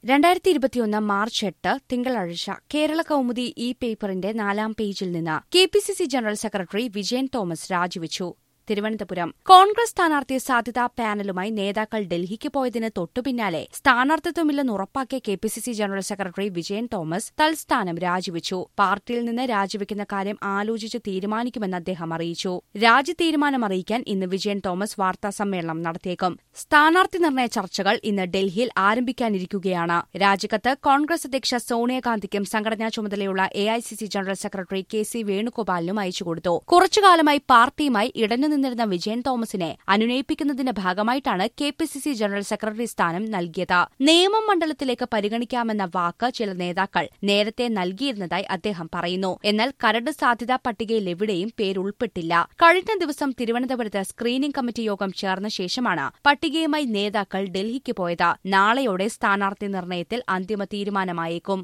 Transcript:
രണ്ടായിരത്തി ഇരുപത്തിയൊന്ന് മാർച്ച് എട്ട് തിങ്കളാഴ്ച കേരള കൗമുദി ഇ പേപ്പറിന്റെ നാലാം പേജിൽ നിന്ന് K P C C general secretary Vijayan Thomas രാജിവെച്ചു തിരുവനന്തപുരം കോൺഗ്രസ് സ്ഥാനാർത്ഥി സാധ്യതാ പാനലുമായി നേതാക്കൾ ഡൽഹിക്ക് പോയതിന് തൊട്ടുപിന്നാലെ സ്ഥാനാർത്ഥിത്വമില്ലെന്ന് ഉറപ്പാക്കിയ K P C C general secretary Vijayan Thomas തൽസ്ഥാനം രാജിവെച്ചു പാർട്ടിയിൽ നിന്ന് രാജിവെക്കുന്ന കാര്യം ആലോചിച്ച് തീരുമാനിക്കുമെന്ന് അദ്ദേഹം അറിയിച്ചു രാജി തീരുമാനം അറിയിക്കാൻ ഇന്ന് വിജയൻ തോമസ് വാർത്താ സമ്മേളനം നടത്തിയേക്കും സ്ഥാനാർത്ഥി നിർണയ ചർച്ചകൾ ഇന്ന് ഡൽഹിയിൽ ആരംഭിക്കാനിരിക്കുകയാണ് രാജിക്കത്ത് കോൺഗ്രസ് അധ്യക്ഷ സോണിയാഗാന്ധിക്കും സംഘടനാ ചുമതലയുള്ള A I C C general secretary K C വേണുഗോപാലിനും അയച്ചുകൊടുത്തു കുറച്ചുകാലമായി പാർട്ടിയുമായി ഇടഞ്ഞു നിന്നിരുന്ന വിജയൻ തോമസിനെ അനുനയിപ്പിക്കുന്നതിന്റെ ഭാഗമായിട്ടാണ് K P C C general secretary സ്ഥാനം നൽകിയത് നേമം മണ്ഡലത്തിലേക്ക് പരിഗണിക്കാമെന്ന വാക്ക് ചില നേതാക്കൾ നേരത്തെ നൽകിയിരുന്നതായി അദ്ദേഹം പറയുന്നു എന്നാൽ കരട് സാധ്യതാ പട്ടികയിൽ എവിടെയും പേരുൾപ്പെട്ടില്ല കഴിഞ്ഞ ദിവസം തിരുവനന്തപുരത്ത് സ്ക്രീനിംഗ് കമ്മിറ്റി യോഗം ചേർന്ന ശേഷമാണ് പട്ടികയുമായി നേതാക്കൾ ഡൽഹിക്ക് പോയത് നാളെയോടെ സ്ഥാനാർത്ഥി നിർണയത്തിൽ അന്തിമ തീരുമാനമായേക്കും